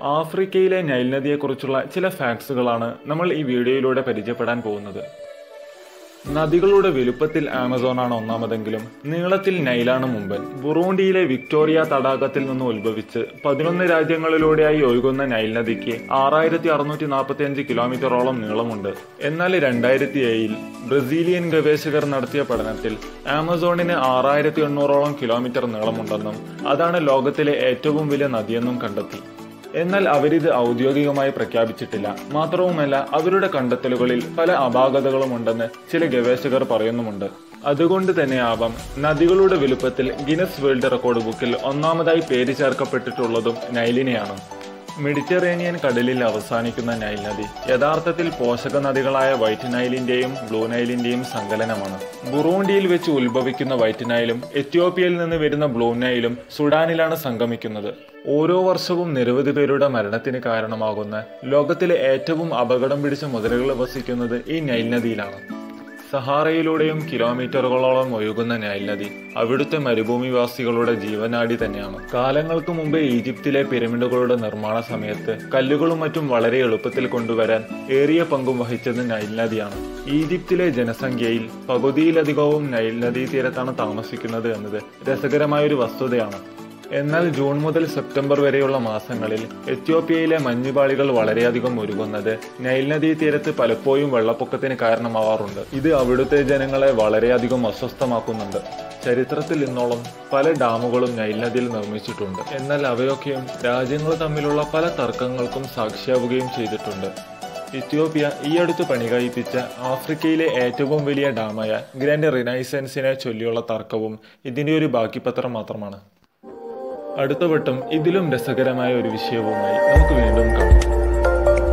ആഫ്രിക്കയിലെ നൈൽ നദിയെക്കുറിച്ചുള്ള ചില ഫാക്ട്സുകളാണ് നമ്മൾ ഈ വീഡിയോയിലൂടെ പരിചയപ്പെടാൻ പോകുന്നത് നദികളുടെ വലുപ്പത്തിൽ ആമസോണാണ് ഒന്നാമതെങ്കിലും നീളത്തിൽ നൈലാണ് മുമ്പൻ ബുറൂണ്ടിയിലെ വിക്ടോറിയ തടാകത്തിൽ നിന്ന് ഉത്ഭവിച്ച് പതിനൊന്ന് രാജ്യങ്ങളിലൂടെയായി ഒഴുകുന്ന നൈൽ നദിക്ക് ആറായിരത്തി അറുന്നൂറ്റി നാൽപ്പത്തി അഞ്ച് കിലോമീറ്ററോളം നീളമുണ്ട് എന്നാൽ രണ്ടായിരത്തി ഏഴിൽ ബ്രസീലിയൻ ഗവേഷകർ നടത്തിയ പഠനത്തിൽ ആമസോണിന് ആറായിരത്തി എണ്ണൂറോളം കിലോമീറ്റർ നീളമുണ്ടെന്നും അതാണ് ലോകത്തിലെ ഏറ്റവും വലിയ നദിയെന്നും കണ്ടെത്തി എന്നാൽ അവരിത് ഔദ്യോഗികമായി പ്രഖ്യാപിച്ചിട്ടില്ല മാത്രവുമല്ല അവരുടെ കണ്ടെത്തലുകളിൽ പല അപാകതകളും ഉണ്ടെന്ന് ചില ഗവേഷകർ പറയുന്നുമുണ്ട് അതുകൊണ്ട് തന്നെ ആവാം നദികളുടെ വലുപ്പത്തിൽ ഗിനസ് വേൾഡ് റെക്കോർഡ് ബുക്കിൽ ഒന്നാമതായി പേര് ചേർക്കപ്പെട്ടിട്ടുള്ളതും നൈലിനെയാണ് മെഡിറ്ററേനിയൻ കടലിൽ അവസാനിക്കുന്ന നൈൽ നദി യഥാർത്ഥത്തിൽ പോഷക നദികളായ വൈറ്റ് നൈലിന്റെയും ബ്ലൂ നൈലിന്റെയും സങ്കലനമാണ് ബുറൂണ്ടിയിൽ വെച്ച് ഉത്ഭവിക്കുന്ന വൈറ്റ് നൈലും എത്യോപ്യയിൽ നിന്ന് വരുന്ന ബ്ലൂ നൈലും സുഡാനിലാണ് സംഗമിക്കുന്നത് ഓരോ വർഷവും നിരവധി പേരുടെ മരണത്തിന് കാരണമാകുന്ന ലോകത്തിലെ ഏറ്റവും അപകടം പിടിച്ച മുതലുകൾ വസിക്കുന്നത് ഈ നൈൽ നദിയിലാണ് സഹാറയിലൂടെയും കിലോമീറ്ററുകളോളം ഒഴുകുന്ന നൈൽ നദി അവിടുത്തെ മരുഭൂമിവാസികളുടെ ജീവനാടി തന്നെയാണ് കാലങ്ങൾക്ക് മുമ്പ് ഈജിപ്തിലെ പിരമിഡുകളുടെ നിർമ്മാണ സമയത്ത് കല്ലുകളും മറ്റും വളരെ എളുപ്പത്തിൽ കൊണ്ടുവരാൻ ഏറിയ പങ്കും വഹിച്ചത് നൈൽ നദിയാണ് ഈജിപ്തിലെ ജനസംഖ്യയിൽ പകുതിയിലധികവും നൈൽ നദീ തീരത്താണ് താമസിക്കുന്നത് എന്നത് രസകരമായൊരു വസ്തുതയാണ് എന്നാൽ ജൂൺ മുതൽ സെപ്റ്റംബർ വരെയുള്ള മാസങ്ങളിൽ എത്യോപ്യയിലെ മഞ്ഞുപാളികൾ വളരെയധികം ഉരുകുന്നത് നൈൽ നദീ തീരത്ത് പലപ്പോഴും വെള്ളപ്പൊക്കത്തിന് കാരണമാവാറുണ്ട് ഇത് അവിടുത്തെ ജനങ്ങളെ വളരെയധികം അസ്വസ്ഥമാക്കുന്നുണ്ട് ചരിത്രത്തിൽ ഇന്നോളം പല ഡാമുകളും നൈൽ നദിയിൽ നിർമ്മിച്ചിട്ടുണ്ട് എന്നാൽ അവയൊക്കെയും രാജ്യങ്ങൾ തമ്മിലുള്ള പല തർക്കങ്ങൾക്കും സാക്ഷിയാവുകയും ചെയ്തിട്ടുണ്ട് ഇത്യോപ്യ ഈ അടുത്ത് പണി കഴിപ്പിച്ച ആഫ്രിക്കയിലെ ഏറ്റവും വലിയ ഡാമായ ഗ്രാൻഡ് റിനൈസൻസിനെ ചൊല്ലിയുള്ള തർക്കവും ഇതിന്റെ ഒരു ബാക്കിപത്രം മാത്രമാണ് അടുത്ത വട്ടം ഇതിലും രസകരമായ ഒരു വിഷയവുമായി നമുക്ക് വീണ്ടും കാണാം